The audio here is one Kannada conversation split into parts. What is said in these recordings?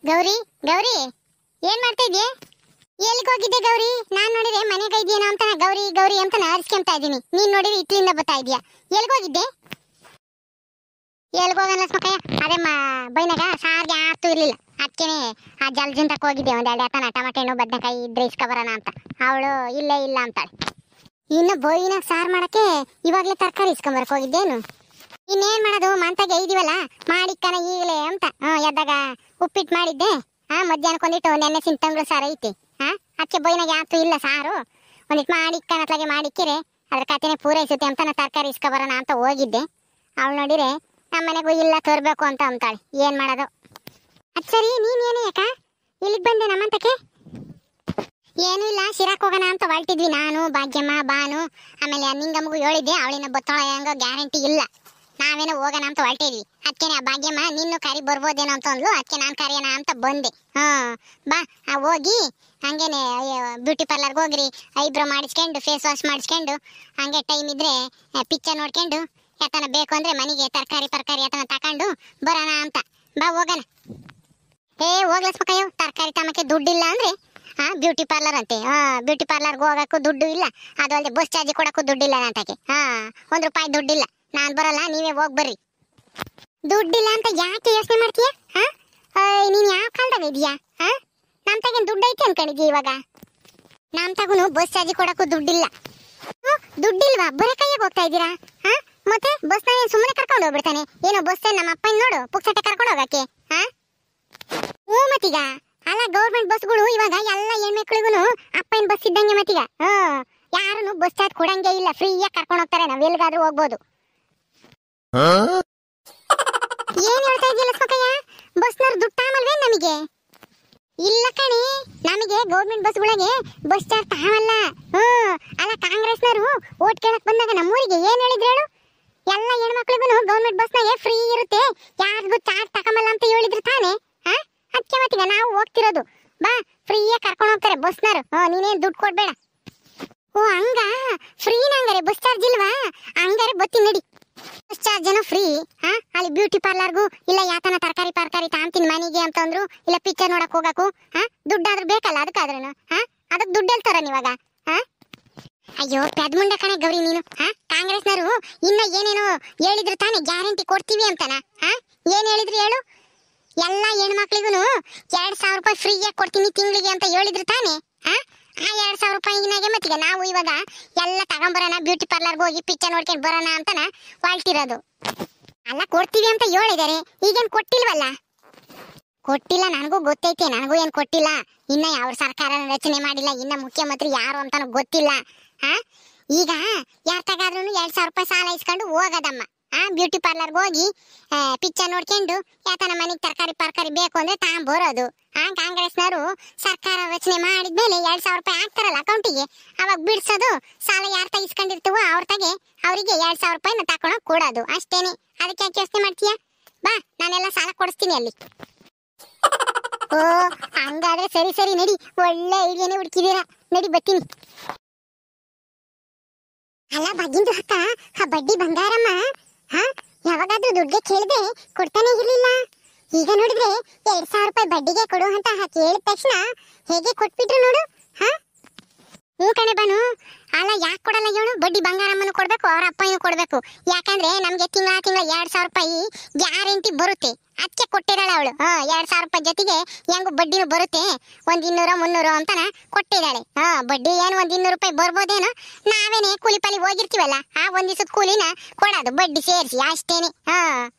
ಗೌರಿ ಗೌರಿ ಏನ್ ಮಾಡ್ತಾ ಇದ್ಯೆ ಎಲ್ಲಿಗೆ ಹೋಗಿದ್ದೆ ಗೌರಿ ನಾನ್ ನೋಡಿದ್ರೆ ಮನೆಗೆ ಇದೆಯೇನೋ ಅಂತ ಗೌರಿ ಗೌರಿ ಅಂತ ಅರ್ಸ್ಕೊಂತಾ ಇದೀನಿ ನೀನ್ ನೋಡಿದ್ರೆ ಇಟ್ಲಿಂದ ಬರ್ತಾ ಇದೀಯ ಎಲ್ಲಿಗೆ ಹೋಗಿದ್ದೆ ಎಲ್ಲಿಗೆ ಹೋಗಲ್ಲ ಸ್ಮಕಯ್ಯ ಅದೇ ಮ ಬೈನಾಗ ಸಾರ್ಗೆ ಯಾತು ಇರ್ಲಿಲ್ಲ ಅದಕ್ಕೇನೆ ಆ ಜಲಜಂತಕ್ಕೆ ಹೋಗಿದ್ದೆ ಒಂದ್ ಎರಡು ಎತ್ತನ ಟಮಾಟೆ ಹಣ್ಣು ಬದನೆಕಾಯಿ ಇದ್ರೆ ಇಸ್ಕೊಬರೋಣ ಅಂತ ಅವಳು ಇಲ್ಲೇ ಇಲ್ಲ ಅಂತಾಳೆ ಇನ್ನು ಬೋಯಿನಾಗ ಸಾರು ಮಾಡಕ್ಕೆ ಇವಾಗ್ಲೇ ತರಕಾರಿ ಇಸ್ಕೊಂಬರಕ್ ಹೋಗಿದ್ದೇನು ಇನ್ನೇನ್ ಮಾಡೋದು ಮಂತಾಗೆ ಇದೀವಲ್ಲ ಮಾಡಿಕ್ಕನ ಈಗಲೇ ಅಂತ ಹ್ಮ್ ಎದ್ದಾಗ ಉಪ್ಪಿಟ್ಟು ಮಾಡಿದ್ದೆ ಹಾ ಮಧ್ಯಾಹ್ನಕ್ಕೆ ಒಂದಿಟ್ಟು ಒಂದ್ ಎಣ್ಣೆ ಸಿಂತಂಗಳು ಸಾರು ಐತಿ ಹಾ ಅದಕ್ಕೆ ಬೈನಾಗ ಯಾತು ಇಲ್ಲ ಸಾರು ಒಂದಿಟ್ಟು ಮಾಡಿಕ್ಕನ ಅತ್ಲಾಗೆ ಮಾಡಿಕ್ಕಿರೆ ಅದ್ರ ಕತೆನೆ ಪೂರೈಸುತ್ತೆ ಅಂತ ನಾ ತರಕಾರಿ ಇಸ್ಕೊಬರೋಣ ಅಂತ ಹೋಗಿದ್ದೆ ಅವಳು ನೋಡಿರೆ ನಮ್ಮ ಮನೆಗೂ ಇಲ್ಲ ತರಬೇಕು ಅಂತ ಅಂತಾಳೆ ಏನ್ ಮಾಡೋದು ಅದ್ ಸರಿ ನೀನ್ ಏನೇ ಯಾಕ ಇಲ್ಲಿಗೆ ಬಂದೆ ನಮ್ಮಂತಕ್ಕೆ ಏನೂ ಇಲ್ಲ ಶಿರಾಕ್ ಹೋಗೋಣ ಅಂತ ಹೊರಟಿದ್ವಿ ನಾನು ಭಾಗ್ಯಮ್ಮ ಬಾನು ಆಮೇಲೆ ನಿಂಗಮ್ಮಗೂ ಹೇಳಿದ್ದೆ ಅವಳಿನ ಬತ್ತಾಳ ಹೆಂಗೋ ಗ್ಯಾರಂಟಿ ಇಲ್ಲ ನಾವೇನೋ ಹೋಗೋಣ ಅಂತ ಹೊರಟಿದ್ವಿ ಅದಕ್ಕೆ ಆ ಭಾಗ್ಯಮ್ಮ ನಿನ್ನು ಕರಿ ಬರ್ಬೋದೇನೋ ಅಂತ ಅಂದ್ಲು ಅದಕ್ಕೆ ನಾನು ಕರೆಯೋಣ ಅಂತ ಬಂದೆ ಹಾ ಬಾ ಆ ಹೋಗಿ ಹಂಗೇನೆ ಬ್ಯೂಟಿ ಪಾರ್ಲರ್ಗೆ ಹೋಗ್ರಿ ಐಬ್ರೋ ಮಾಡಿಸ್ಕೊಂಡು ಫೇಸ್ ವಾಶ್ ಮಾಡಿಸ್ಕೊಂಡು ಹಂಗೆ ಟೈಮ್ ಇದ್ರೆ ಪಿಕ್ಚರ್ ನೋಡ್ಕೊಂಡು ಯಾತನ ಬೇಕು ಅಂದ್ರೆ ಮನೆಗೆ ತರಕಾರಿ ಪರ್ಕಾರಿ ಯಾತನ ತಕೊಂಡು ಬರೋಣ ಅಂತ ಬಾ ಹೋಗೋಣ ಏ ಹೋಗ್ಲಸ್ಮಕಯ್ಯ ತರಕಾರಿ ತಮಕ್ಕೆ ದುಡ್ಡಿಲ್ಲ ಅಂದ್ರೆ ಹಾ ಬ್ಯೂಟಿ ಪಾರ್ಲರ್ ಅಂತೆ ಹಾ ಬ್ಯೂಟಿ ಪಾರ್ಲರ್ಗೆ ಹೋಗಕ್ಕೂ ದುಡ್ಡು ಇಲ್ಲ ಅದು ಅಲ್ಲದೆ ಬಸ್ ಚಾರ್ಜ್ ಕೊಡಕ್ಕೂ ದುಡ್ಡಿಲ್ಲ ನಂತಕ್ಕೆ ಹಾ ಒಂದ್ ರೂಪಾಯಿ ದುಡ್ಡಿಲ್ಲ ನಾನ್ ಬರಲ್ಲ ನೀವೇ ಹೋಗ್ ಬರ್ರಿ ದುಡ್ಡಿಲ್ಲ ಅಂತ ಯಾಕೆ ಯೋಚನೆ ಮಾಡ್ತೀಯ ಹಾ ಅಯ್ಯ್, ನೀನ್ ಯಾವ ಕಾಲದಾಗ ಇದೀಯಾ ಹಾ ನಮ್ ತಗನ್ ದುಡ್ಡು ಐತೆ ಅನ್ಕೊಂಡಿದ್ಯ ಇವಾಗ ನಮ್ ತಗುನು ಬಸ್ ಚಾರ್ಜ್ ಕೊಡಕ್ಕೂ ದುಡ್ಡಿಲ್ಲ ಹ್ಮ್, ದುಡ್ಡಿಲ್ವಾ ಬರೇ ಕೈಯಾಗ ಹೋಗ್ತಾ ಇದ್ದೀರಾ ಹಾ ಮತ್ತೆ ಬಸ್ ನ ಸುಮ್ಮನೆ ಕರ್ಕೊಂಡು ಹೋಗ್ಬಿಡ್ತಾನೆ ಏನೋ ಬಸ್ ನಮ್ಮ ಅಪ್ಪನ ನೋಡು ಪುಕ್ಸಟ್ಟೆ ಕರ್ಕೊಂಡು ಹೋಗಕ್ಕೆ ಹಾ ಹ್ಞೂ ಮತ್ತೀಗ ಅಲ್ಲ ಗೌರ್ಮೆಂಟ್ ಬಸ್ಗಳು ಇವಾಗ ಎಲ್ಲ ಹೆಣ್ಮಕ್ಳಿಗೂ ಅಪ್ಪನ ಬಸ್ ಇದ್ದಂಗೆ ಮತ್ತೀಗ ಹ್ಮ್ ಯಾರನ್ನು ಬಸ್ ಚಾರ್ಜ್ ಕೊಡಂಗೆ ಇಲ್ಲ ಫ್ರೀಯಾಗಿ ಕರ್ಕೊಂಡು ಹೋಗ್ತಾರೆ ನಾವ್ ಎಲ್ಗಾದ್ರೂ ಹೋಗ್ಬೋದು ಏನ್ ಹೇಳ್ತಾ ಇದೆಯಲ್ಲ ಸ್ಮಕಯ್ಯ ಬಸ್ನವ್ರು ದುಡ್ಡು ತಾಮಲ್ವೇ ನಮಗೆ ಇಲ್ಲ ಕಣೆ ನಮಗೆ ಗೌರ್ಮೆಂಟ್ ಬಸ್ಗಳಿಗೆ ಬಸ್ ಚಾರ್ಜ್ ತಾವಲ್ಲ ಹ್ಮ್ ಅಲ್ಲ ಕಾಂಗ್ರೆಸ್ನವರು ಓಟ್ ಕೇಳಕ್ ಬಂದಾಗ ನಮ್ಮೂರಿಗೆ ಏನ್ ಹೇಳಿದ್ರು ಹೇಳು ಎಲ್ಲ ಹೆಣ್ಮಕ್ಳಿಗೂ ಗೌರ್ಮೆಂಟ್ ಬಸ್ನಾಗೆ ಫ್ರೀ ಇರುತ್ತೆ ಯಾರಿಗೂ ಚಾರ್ಜ್ ತಗೊಂಬಲ್ಲ ಅಂತ ಹೇಳಿದ್ರು ತಾನೇ ಹಾ ಅದಕ್ಕೆ ಮತ್ತೀಗ ನಾವು ಹೋಗ್ತಿರೋದು ಬಾ ಫ್ರೀಯಾಗಿ ಕರ್ಕೊಂಡು ಹೋಗ್ತಾರೆ ಬಸ್ನವರು ಹ್ಞೂ ನೀನೇನ್ ದುಡ್ಡು ಕೊಡ್ಬೇಡ ಓ ಹಂಗ ಫ್ರೀನ ಹಂಗಾರೆ ಬಸ್ ಚಾರ್ಜ್ ಇಲ್ವಾ ಹಂಗಾರೆ ಬತ್ತೀನಿ ನಡಿ ಬಸ್ ಚಾರ್ಜ್ ಏನೋ ಫ್ರೀ ಹಾ ಅಲ್ಲಿ ಬ್ಯೂಟಿ ಪಾರ್ಲರ್ಗೂ ಇಲ್ಲ ಯಾತನ ತರಕಾರಿ ಪರ್ಕಾರಿ ತಾಂತೀನಿ ಮನೆಗೆ ಅಂತಂದ್ರು ಇಲ್ಲ ಪಿಕ್ಚರ್ ನೋಡಕ್ ಹೋಗಕ್ಕೂ ಹಾ ದುಡ್ಡಾದ್ರೂ ಬೇಕಲ್ಲ ಅದಕ್ಕಾದ್ರೂ ಹಾ ಅದಕ್ಕೆ ದುಡ್ಡು ಹೇಳ್ತಾರ ನೀವಾಗ ಹಾ ಅಯ್ಯೋ ಪೆದ್ಮುಂಡ ಕಣೆ ಗೌರಿ ನೀನು ಹಾ ಕಾಂಗ್ರೆಸ್ನವರು ಇನ್ನ ಏನೇನೋ ಹೇಳಿದ್ರು ತಾನೇ ಗ್ಯಾರಂಟಿ ಕೊಡ್ತೀವಿ ಅಂತನ ಹಾ ಏನ್ ಹೇಳಿದ್ರು ಹೇಳು ಎಲ್ಲ ಹೆಣ್ಮಕ್ಳಿಗೂ ಎರಡ್ ಸಾವಿರ ರೂಪಾಯಿ ಫ್ರೀಯಾಗಿ ಕೊಡ್ತೀನಿ ತಿಂಗಳಿಗೆ ಅಂತ ಹೇಳಿದ್ರು ತಾನೇ ಹಾ ಆ ಎರಡ್ ಸಾವಿರ ರೂಪಾಯಿನಾಗೆ ಮತ್ತೀಗ ನಾವು ಇವಾಗ ಎಲ್ಲ ತಗೊಂಬರೋಣ ಬ್ಯೂಟಿ ಪಾರ್ಲರ್ಗೆ ಹೋಗಿ ಪಿಕ್ಚರ್ ನೋಡ್ಕೊಂಡು ಬರೋಣ ಅಂತನ ಹೊಲ್ಟಿರೋದು ಅಲ್ಲ ಕೊಡ್ತೀವಿ ಅಂತ ಹೇಳಿದಾರೆ ಈಗೇನ್ ಕೊಟ್ಟಿಲ್ವಲ್ಲ ಕೊಟ್ಟಿಲ್ಲ ನನಗೂ ಗೊತ್ತೈತೆ ನನಗೂ ಏನ್ ಕೊಟ್ಟಿಲ್ಲ ಇನ್ನ ಯಾವ ಸರ್ಕಾರ ರಚನೆ ಮಾಡಿಲ್ಲ ಇನ್ನ ಮುಖ್ಯಮಂತ್ರಿ ಯಾರು ಅಂತಾನು ಗೊತ್ತಿಲ್ಲ ಹಾ ಈಗ ಯಾರ ತಗಾದ್ರೂ ಎರಡ್ ಸಾವಿರ ರೂಪಾಯಿ ಸಾಲ ಇಸ್ಕೊಂಡು ಹೋಗೋದಮ್ಮ ಆ ಬ್ಯೂಟಿ ಪಾರ್ಲರ್ಗೆ ಹೋಗಿ ಪಿಕ್ಚರ್ ನೋಡ್ಕೊಂಡು ಯಾತನ ಮನೆಗೆ ತರಕಾರಿ ಪರ್ಕಾರಿ ಬೇಕು ಅಂದ್ರೆ ತಾಂ ಬರೋದು ಆ ಕಾಂಗ್ರೆಸ್ನವರು ಸರ್ಕಾರ ರಚನೆ ಮಾಡಿದ್ಮೇಲೆ ಎರಡ್ ಸಾವಿರ ರೂಪಾಯಿ ಹಾಕ್ತಾರಲ್ಲ ಅಕೌಂಟಿಗೆ ಅವಾಗ ಬಿಡ್ಸೋದು ಸಾಲ ಯಾರ ತಗ ಇಸ್ಕೊಂಡಿರ್ತೀವೋ ಅವ್ರ ತಗೆ ಅವರಿಗೆ ಎರಡ್ ಸಾವಿರ ರೂಪಾಯಿನ ತಕೊಂಡೋಗಿ ಕೊಡೋದು ಅಷ್ಟೇನೆ ಅದಕ್ಕೆ ಯಾಕೆ ಯೋಚನೆ ಮಾಡ್ತೀಯಾ ಬಾ ನಾನೆಲ್ಲ ಸಾಲ ಕೊಡಿಸ್ತೀನಿ ಅಲ್ಲಿ ಓ ಹಂಗಾದ್ರೆ ಸರಿ ಸರಿ ನಡಿ ಒಳ್ಳೆ ಐಡಿಯಾನೇ ಹುಡುಕಿದೀರಾ ನಡಿ ಬರ್ತೀನಿ ಅಲ್ಲ ಬಗ್ಗಿಂದು ಅಕ್ಕ ಆ ಬಡ್ಡಿ ಬಂಗಾರಮ್ಮ ಹಾ ಯಾವಾಗಾದ್ರೂ ದುಡ್ಡಿಗೆ ಕೇಳಿದ್ರೆ ಕೊಡ್ತಾನೆ ಇರ್ಲಿಲ್ಲ ಈಗ ನೋಡಿದ್ರೆ ಎರಡ್ ಸಾವಿರ ರೂಪಾಯಿ ಬಡ್ಡಿಗೆ ಕೊಡು ಅಂತ ಕೇಳಿದ ತಕ್ಷಣ ಹೇಗೆ ಕೊಟ್ಬಿಟ್ರು ನೋಡು ಹಾ ಹ್ಞೂ ಕಣೆ ಬಾನು ಅಲ್ಲ ಯಾಕೆ ಕೊಡಲ್ಲ ಹೇಳು ಬಡ್ಡಿ ಬಂಗಾರಮ್ಮನು ಕೊಡ್ಬೇಕು ಅವ್ರ ಅಪ್ಪನೂ ಕೊಡ್ಬೇಕು ಯಾಕಂದ್ರೆ ನಮ್ಗೆ ತಿಂಗಳ ತಿಂಗಳ ಎರಡ್ ಸಾವಿರ ರೂಪಾಯಿ ಗ್ಯಾರಂಟಿ ಬರುತ್ತೆ ಅದಕ್ಕೆ ಕೊಟ್ಟಿದ್ದಾಳೆ ಅವಳು ಹಾ ಎರಡ್ ಸಾವಿರ ರೂಪಾಯಿ ಜೊತೆಗೆ ಹೆಂಗು ಬಡ್ಡಿನೂ ಬರುತ್ತೆ ಒಂದ್ ಇನ್ನೂರ ಮುನ್ನೂರು ಅಂತನ ಕೊಟ್ಟಿದ್ದಾಳೆ ಹಾ ಬಡ್ಡಿ ಏನು ಒಂದ್ ಇನ್ನೂರು ರೂಪಾಯಿ ಬರ್ಬೋದೇನೋ ನಾವೇನೆ ಕೂಲಿ ಪಾಲಿ ಹೋಗಿರ್ತೀವಲ್ಲ ಆ ಒಂದ್ ದಿವಸದ ಕೂಲಿನ ಕೊಡೋದು ಬಡ್ಡಿ ಸೇರಿಸಿ ಅಷ್ಟೇನೆ ಹಾ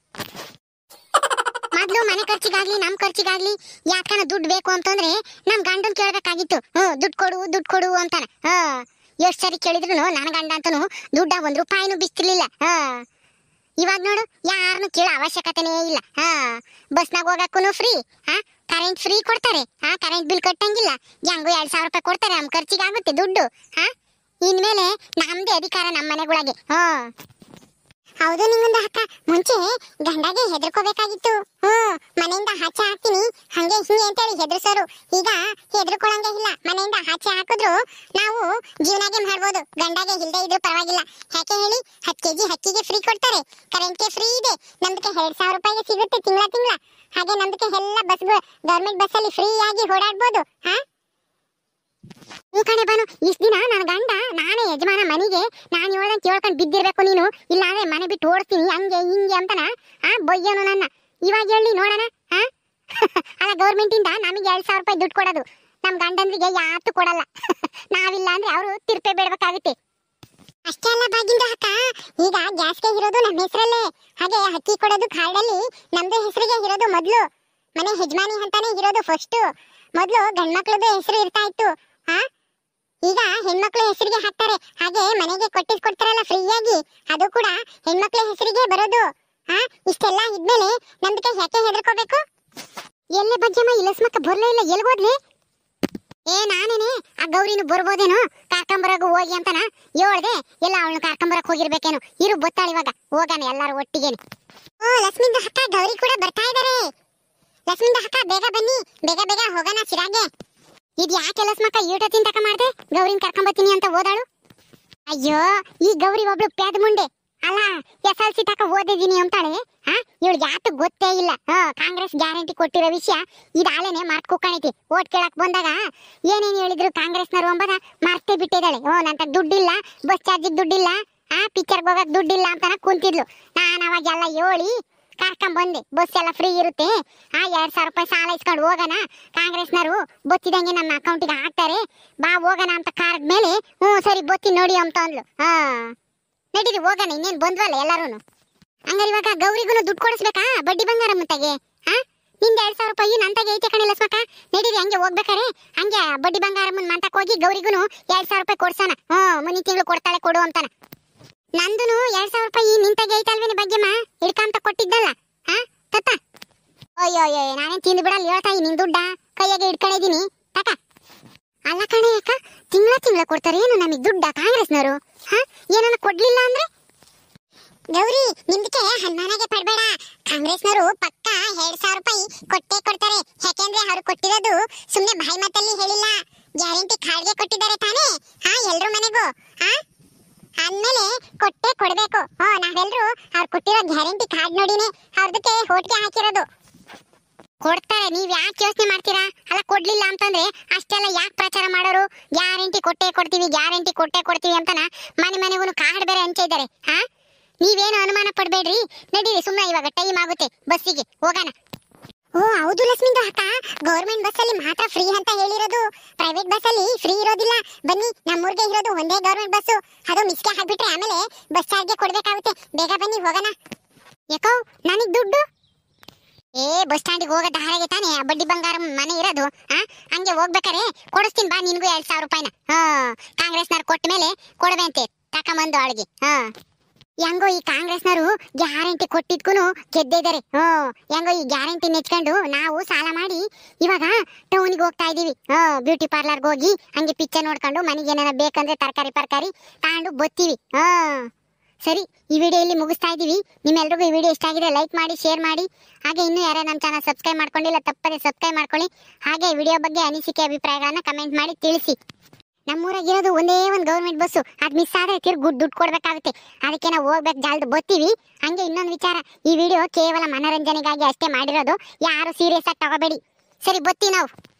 ಮೊದ್ಲು ಮನೆ ಖರ್ಚಿಗಾಗ್ಲಿ ನಮ್ ಖರ್ಚಿಗಾಗ್ಲಿ ಯಾಕನ ದುಡ್ಡು ಬೇಕು ಅಂತಂದ್ರೆ ನಮ್ ಗಂಡನ್ ಕೇಳ್ಬೇಕಾಗಿತ್ತು ಹ್ಮ್ ದುಡ್ಡು ಕೊಡು ದುಡ್ಡು ಕೊಡು ಅಂತಾನ ಹಾ ಎಷ್ಟ್ ಸರಿ ಕೇಳಿದ್ರು ನನ್ನ ಗಂಡ ಅಂತನು ದುಡ್ಡ ಒಂದ್ ರೂಪಾಯಿನೂ ಬಿಸ್ತಿರ್ಲಿಲ್ಲ ಹಾ ಇವಾಗ ನೋಡು ಯಾರನ್ನು ಕೇಳೋ ಅವಶ್ಯಕತೆನೇ ಇಲ್ಲ ಹಾ ಬಸ್ನಾಗ ಹೋಗಕ್ಕೂ ಫ್ರೀ ಹಾ ಕರೆಂಟ್ ಫ್ರೀ ಕೊಡ್ತಾರೆ ಹಾ ಕರೆಂಟ್ ಬಿಲ್ ಕಟ್ಟಂಗಿಲ್ಲ ಹೆಂಗು ಎರಡ್ ಸಾವಿರ ರೂಪಾಯಿ ಕೊಡ್ತಾರೆ ನಮ್ ಖರ್ಚಿಗಾಗುತ್ತೆ ದುಡ್ಡು ಹಾ ಇನ್ಮೇಲೆ ನಮ್ದೇ ಅಧಿಕಾರ ನಮ್ಮ ಮನೆಗೊಳಗೆ ಹಾ ಹೌದು ನಿಂಗೊಂದು ಅಕ್ಕ ಮುಂಚೆ ಗಂಡಗೆ ಹೆದರ್ಕೋಬೇಕಾಗಿತ್ತು ಹ್ಮ್ ಮನೆಯಿಂದ ಆಚೆ ಹಾಕ್ತೀನಿ ಹಂಗೆ ಹಿಂಗೆ ಅಂತೇಳಿ ಹೆದರ್ಸೋರು ಈಗ ಹೆದರ್ಕೊಳಂಗೆ ಇಲ್ಲ ಮನೆಯಿಂದ ಆಚೆ ಹಾಕಿದ್ರು ನಾವು ಜೀವನಾಗೆ ಮಾಡ್ಬೋದು ಗಂಡಗೆ ಇಲ್ದೇ ಇದ್ರು ಪರವಾಗಿಲ್ಲ ಯಾಕೆ ಹೇಳಿ ಹತ್ತು ಕೆಜಿ ಹಕ್ಕಿಗೆ ಫ್ರೀ ಕೊಡ್ತಾರೆ ಕರೆಂಟ್ಗೆ ಫ್ರೀ ಇದೆ ನಮ್ದಕ್ಕೆ ಎರಡ್ ಸಾವಿರ ರೂಪಾಯಿಗೆ ಸಿಗುತ್ತೆ ತಿಂಗಳ ತಿಂಗಳ ಹಾಗೆ ನಮ್ದಕ್ಕೆ ಎಲ್ಲ ಬಸ್ ಗೌರ್ಮೆಂಟ್ ಬಸ್ ಅಲ್ಲಿ ಫ್ರೀ ಆಗಿ ಓಡಾಡ್ಬೋದು ಹಾ ಈ ಕಡೆ ಬಾನು ಇಷ್ಟ ದಿನ ನನ್ನ ಗಂಡ ನಾನೇ ಯಜಮಾನ ಮನೆಗೆ ನಾನು ಹೇಳ್ದಂತ ಹೇಳ್ಕೊಂಡು ಬಿದ್ದಿರ್ಬೇಕು ನೀನು ಇಲ್ಲ ಅಂದ್ರೆ ಮನೆ ಬಿಟ್ಟು ಓಡಿಸ್ತೀನಿ ಹಂಗೆ ಹಿಂಗೆ ಅಂತನ ಆ ಬೊಯ್ಯನು ನನ್ನ ಇವಾಗ ಹೇಳಿ ನೋಡೋಣ ಆ ಅಲ್ಲ ಗೌರ್ಮೆಂಟ್ ಇಂದ ನಮಗೆ ಎರಡ್ ಸಾವಿರ ರೂಪಾಯಿ ದುಡ್ಡು ಕೊಡೋದು ನಮ್ ಗಂಡಂದ್ರಿಗೆ ಯಾತು ಕೊಡಲ್ಲ ನಾವಿಲ್ಲ ಅಂದ್ರೆ ಅವರು ತಿರ್ಪೆ ಬೇಡಬೇಕಾಗುತ್ತೆ ಅಷ್ಟೇ ಅಲ್ಲ ಬಾಗಿಂದ ಅಕ್ಕ ಈಗ ಗ್ಯಾಸ್ಗೆ ಇರೋದು ನಮ್ಮ ಹೆಸರಲ್ಲೇ ಹಾಗೆ ಅಕ್ಕಿ ಕೊಡೋದು ಕಾರ್ಡಲ್ಲಿ ನಮ್ದು ಹೆಸರಿಗೆ ಇರೋದು ಮೊದ್ಲು ಮನೆ ಯಜಮಾನಿ ಅಂತಾನೆ ಇರೋದು ಫಸ್ಟ್ ಮೊದ್ಲು ಗಂಡ್ಮಕ್ಳದ್ದು ಹೆಸರು ಇರ್ತಾ ಇತ್ತು ಆ ಈಗ ಹೆಣ್ಮಕ್ಳ ಹೆಸರಿಗೆ ಹಾಕ್ತಾರೆ ಹಾಗೆ ಮನೆಗೆ ಕೊಟ್ಟಿದ್ ಕೊಡ್ತಾರಲ್ಲ ಫ್ರೀಯಾಗಿ ಅದು ಕೂಡ ಹೆಣ್ಮಕ್ಳ ಹೆಸರಿಗೆ ಬರೋದು ಆ ಇಷ್ಟೆಲ್ಲ ಇದ್ಮೇಲೆ ನಮ್ದಕ್ಕೆ ಯಾಕೆ ಹೆದರ್ಕೋಬೇಕು ಎಲ್ಲೇ ಬಜ್ಜಮ್ಮ ಇಲ್ಲಸ್ಮಕ್ಕ ಬರ್ಲೇ ಇಲ್ಲ ಎಲ್ಗೋದ್ಲಿ ಏ ನಾನೇನೆ ಆ ಗೌರಿನು ಬರ್ಬೋದೇನೋ ಕರ್ಕೊಂಬರಗು ಹೋಗಿ ಅಂತನ ಹೇಳ್ದೆ ಎಲ್ಲ ಅವಳನ್ನ ಕರ್ಕೊಂಬರಕ್ ಹೋಗಿರ್ಬೇಕೇನು ಇರು ಬತ್ತಾಳ ಇವಾಗ ಹೋಗೋಣ ಎಲ್ಲಾರು ಒಟ್ಟಿಗೆನೆ ಓ ಲಕ್ಷ್ಮಿಂದ ಅಕ್ಕ ಗೌರಿ ಕೂಡ ಬರ್ತಾ ಇದಾರೆ ಲಕ್ಷ್ಮಿಂದ ಅಕ್ಕ ಬೇಗ ಬನ್ನಿ ಬೇಗ ಬೇಗ ಹೋಗೋಣ ಸಿರಾಗೆ ಇದ್ ಯಾಕೆ ಲಕ್ಷ್ಮಕ್ಕ ಈಟೊತ್ತಿನ ತಕ ಮಾಡ್ದೆ ಗೌರಿನ ಕರ್ಕೊಂಬತ್ತೀನಿ ಅಂತ ಓದಾಳು ಅಯ್ಯೋ ಈ ಗೌರಿ ಒಬ್ಳು ಪ್ಯಾದ್ ಮುಂಡೆ ಅಲ್ಲ ಎಸ್ ಎಲ್ ಸಿ ತಕ ಓದಿದೀನಿ ಅಂತಾಳೆ ಹಾ ಇವಳು ಯಾತು ಗೊತ್ತೇ ಇಲ್ಲ ಹಾ ಕಾಂಗ್ರೆಸ್ ಗ್ಯಾರಂಟಿ ಕೊಟ್ಟಿರೋ ವಿಷಯ ಇದಾಲೇನೆ ಮಾರ್ಕ್ ಕುಕ್ಕಣೈತಿ ಓಟ್ ಕೇಳಕ್ ಬಂದಾಗ ಏನೇನ್ ಹೇಳಿದ್ರು ಕಾಂಗ್ರೆಸ್ನವರು ಅಂಬದ ಮರ್ತೇ ಬಿಟ್ಟಿದ್ದಾಳೆ ಓ ನಂತ ದುಡ್ಡಿಲ್ಲ ಬಸ್ ಚಾರ್ಜಿಗೆ ದುಡ್ಡಿಲ್ಲ ಆ ಪಿಕ್ಚರ್ಗೆ ಹೋಗಕ್ ದುಡ್ಡಿಲ್ಲ ಅಂತಾನ ಕುಂತಿದ್ಲು ನಾನು ಅವಾಗೆಲ್ಲ ಹೇಳಿ ಕರ್ಕೊಂಡ್ ಬಂದೆ ಬಸ್ ಎಲ್ಲ ಫ್ರೀ ಇರುತ್ತೆ ಆ ಎರಡ್ ಸಾವಿರ ರೂಪಾಯಿ ಸಾಲ ಇಸ್ಕೊಂಡು ಹೋಗೋಣ ಕಾಂಗ್ರೆಸ್ನವರು ಬೊತ್ತಿದಂಗೆ ನಮ್ಮ ಅಕೌಂಟಿಗೆ ಹಾಕ್ತಾರೆ ಬಾ ಹೋಗೋಣ ಅಂತ ಕಾರದ ಮೇಲೆ ಹ್ಞೂ ಸರಿ ಬೊತ್ತಿ ನೋಡಿ ಅಂತ ಅಂದ್ಲು ಹಾ ನಡೀರಿ ಹೋಗೋಣ ಇನ್ನೇನ್ ಬಂದ್ವಲ್ಲ ಎಲ್ಲಾರು ಹಂಗಾರೆ ಇವಾಗ ಗೌರಿಗೂ ದುಡ್ಡು ಕೊಡಿಸ್ಬೇಕಾ ಬಡ್ಡಿ ಬಂಗಾರ ಮುತ್ತಾಗೆ ಹಾ ನಿಂದ ಎರಡ್ ಸಾವಿರ ರೂಪಾಯಿ ನಂತಾಗೆ ಐತೆ ಕಣೆ ಲಸ್ಮಕ್ಕ ನಡೀರಿ ಹಂಗೆ ಹೋಗ್ಬೇಕಾರೆ ಹಂಗೆ ಬಡ್ಡಿ ಬಂಗಾರ ಮುಂದ್ ಮಂತಕ್ ಹೋಗಿ ಗೌರಿಗೂ ಎರಡ್ ಸಾವಿರ ರೂಪಾಯಿ ಕೊಡ್ಸೋಣ ಹ್ಞೂ ಮುಂದಿನ ತಿಂಗಳು ಕೊಡ್ತಾಳೆ ಕೊಡು ಅಂತಾನ ನಂದುನು ಎರಡ್ ಸಾವಿರ ರೂಪಾಯಿ ನಿಂತಾಗೆ ಐತಲ್ವೇನೆ ಬಗ್ಗೆಮ್ಮ ಹಿಡ್ಕಂತ ಕೊಟ್ಟಿದ್ದಲ್ಲ ಹಾ ತತ್ತ ಅಯ್ಯೋ ಅಯ್ಯೋ ನಾನೇನ್ ತಿಂದು ಬಿಡಲ್ಲ ಹೇಳ್ತಾಯಿ ನಿನ್ ದುಡ್ಡ ಕೈಯಾಗೆ ಇಟ್ಕೊಂಡಿದೀನಿ ತಕ ಅಲ್ಲ ಕಣೆ ಅಕ್ಕ ತಿಂಗಳ ತಿಂಗಳ ಕೊಡ್ತಾರೆ ಏನು ನಮಗೆ ದುಡ್ಡ ಕಾಂಗ್ರೆಸ್ನವರು ಹಾ ಏನನ್ನ ಕೊಡ್ಲಿಲ್ಲ ಅಂದ್ರೆ ಗೌರಿ ನಿಮ್ದಕ್ಕೆ ಅನುಮಾನಗೆ ಪಡ್ಬೇಡ ಕಾಂಗ್ರೆಸ್ನವರು ಪಕ್ಕ ಎರಡ್ ಸಾವಿರ ರೂಪಾಯಿ ಕೊಟ್ಟೆ ಕೊಡ್ತಾರೆ ಯಾಕೆಂದ್ರೆ ಅವ್ರು ಕೊಟ್ಟಿರೋದು ಸುಮ್ನೆ ಬಾಯಿ ಮಾತಲ್ಲಿ ಹೇಳಿಲ್ಲ ಗ್ಯಾರಂಟಿ ಕಾರ್ಡ್ಗೆ ಕೊಟ್ಟಿದ್ದಾರೆ ತಾನೇ ಹಾ ಎಲ್ರ ಮನೆಗೂ ಹಾ ಅಂದ್ಮೇಲೆ ಕೊಟ್ಟೆ ಕೊಡ್ಬೇಕು ಹೋ ನಾವೆಲ್ರು ಅವ್ರು ಕೊಟ್ಟಿರೋ ಗ್ಯಾರಂಟಿ ಕಾರ್ಡ್ ನೋಡಿನೇ ಅವ್ರದಕ್ಕೆ ಹೋಟ್ಗೆ ಹಾಕಿರೋದು ಕೊಡ್ತಾರೆ ನೀವ್ ಯಾಕೆ ಯೋಚನೆ ಮಾಡ್ತೀರಾ ಅಲ್ಲ ಕೊಡ್ಲಿಲ್ಲ ಅಂತಂದ್ರೆ ಅಷ್ಟೆಲ್ಲ ಯಾಕೆ ಪ್ರಚಾರ ಮಾಡೋರು ಗ್ಯಾರಂಟಿ ಕೊಟ್ಟೆ ಕೊಡ್ತೀವಿ ಗ್ಯಾರಂಟಿ ಕೊಟ್ಟೆ ಕೊಡ್ತೀವಿ ಅಂತನ ಮನೆ ಮನೆಗೂ ಕಾರ್ಡ್ ಬೇರೆ ಹಂಚ ಇದ್ದಾರೆ ಹಾ ನೀವೇನು ಅನುಮಾನ ಪಡ್ಬೇಡ್ರಿ ನಡೀರಿ ಸುಮ್ಮನೆ ಇವಾಗ ಟೈಮ್ ಆಗುತ್ತೆ ಬಸ್ಸಿಗೆ ಹೋಗೋಣ ಓ ಹೌದು ಲಕ್ಷ್ಮಿಂದು ಅಕ್ಕ ಗೌರ್ಮೆಂಟ್ ಬಸ್ ಅಲ್ಲಿ ಮಾತ್ರ ಫ್ರೀ ಅಂತ ಹೇಳಿರೋದು ಪ್ರೈವೇಟ್ ಬಸ್ ಅಲ್ಲಿ ಫ್ರೀ ಇರೋದಿಲ್ಲ ಬನ್ನಿ ನಮ್ಮೂರ್ಗೆ ಇರೋದು ಒಂದೇ ಗೌರ್ಮೆಂಟ್ ಬಸ್ಸು ಅದು ಮಿಸ್ಗೆ ಹಾಕ್ಬಿಟ್ರೆ ಆಮೇಲೆ ಬಸ್ ಚಾರ್ಜ್ಗೆ ಕೊಡ್ಬೇಕಾಗುತ್ತೆ ಬೇಗ ಬನ್ನಿ ಹೋಗೋಣ ಯಾಕೋ ನನಗ್ ದುಡ್ಡು ಏ ಬಸ್ ಸ್ಟ್ಯಾಂಡಿಗೆ ಹೋಗೋ ದಾರಿಗೆ ತಾನೇ ಆ ಬಡ್ಡಿ ಬಂಗಾರ ಮನೆ ಇರೋದು ಆ ಹಂಗೆ ಹೋಗ್ಬೇಕಾರೆ ಕೊಡಿಸ್ತೀನಿ ಬಾ ನಿನ್ಗೂ ಎರಡ್ ಸಾವಿರ ರೂಪಾಯಿನ ಹಾ ಕಾಂಗ್ರೆಸ್ನವ್ರು ಕೊಟ್ಟ ಮೇಲೆ ಕೊಡ್ಬೇಂತೆ ತಕೊಂಬಂದು ಅವಳಿಗೆ ಹಾ ಹೆಂಗೋ ಈ ಕಾಂಗ್ರೆಸ್ನವರು ಗ್ಯಾರಂಟಿ ಕೊಟ್ಟಿದ್ಕೂನು ಗೆದ್ದಿದ್ದಾರೆ ಹ್ಮ್ ಹೆಂಗೋ ಈ ಗ್ಯಾರಂಟಿ ನೆಚ್ಕೊಂಡು ನಾವು ಸಾಲ ಮಾಡಿ ಇವಾಗ ಟೌನ್ಗೆ ಹೋಗ್ತಾ ಇದೀವಿ ಹ್ಮ್ ಬ್ಯೂಟಿ ಪಾರ್ಲರ್ಗೆ ಹೋಗಿ ಹಂಗೆ ಪಿಕ್ಚರ್ ನೋಡ್ಕೊಂಡು ಮನೆಗೆ ಏನಾರ ಬೇಕಂದ್ರೆ ತರಕಾರಿ ಪರ್ಕಾರಿ ತಗೊಂಡು ಬತ್ತೀವಿ ಹ್ಮ್ ಸರಿ ಈ ವಿಡಿಯೋ ಇಲ್ಲಿ ಮುಗಿಸ್ತಾ ಇದೀವಿ ನಿಮ್ಮೆಲ್ರಿಗೂ ಈ ವಿಡಿಯೋ ಇಷ್ಟ ಆಗಿದೆ ಲೈಕ್ ಮಾಡಿ ಶೇರ್ ಮಾಡಿ ಹಾಗೆ ಇನ್ನೂ ಯಾರೇ ನಮ್ಮ ಚಾನಲ್ ಸಬ್ಸ್ಕ್ರೈಬ್ ಮಾಡ್ಕೊಂಡಿಲ್ಲ ತಪ್ಪದೆ ಸಬ್ಸ್ಕ್ರೈಬ್ ಮಾಡ್ಕೊಳ್ಳಿ ಹಾಗೆ ವಿಡಿಯೋ ಬಗ್ಗೆ ಅನಿಸಿಕೆ ಅಭಿಪ್ರಾಯಗಳನ್ನ ಕಮೆಂಟ್ ಮಾಡಿ ತಿಳಿಸಿ ನಮ್ಮೂರಾಗಿರೋದು ಒಂದೇ ಒಂದು ಗೌರ್ಮೆಂಟ್ ಬಸ್ಸು ಅದು ಮಿಸ್ ಆದ್ರೆ ತಿರ್ಗಿ ದುಡ್ಡು ಕೊಡ್ಬೇಕಾಗುತ್ತೆ ಅದಕ್ಕೆ ನಾವು ಹೋಗ್ಬೇಕು ಜಾಲ್ದು ಬತ್ತೀವಿ ಹಂಗೆ ಇನ್ನೊಂದು ವಿಚಾರ ಈ ವಿಡಿಯೋ ಕೇವಲ ಮನೋರಂಜನೆಗಾಗಿ ಅಷ್ಟೇ ಮಾಡಿರೋದು ಯಾರು ಸೀರಿಯಸ್ ಆಗಿ ತಗೋಬೇಡಿ ಸರಿ ಬತ್ತಿ ನಾವು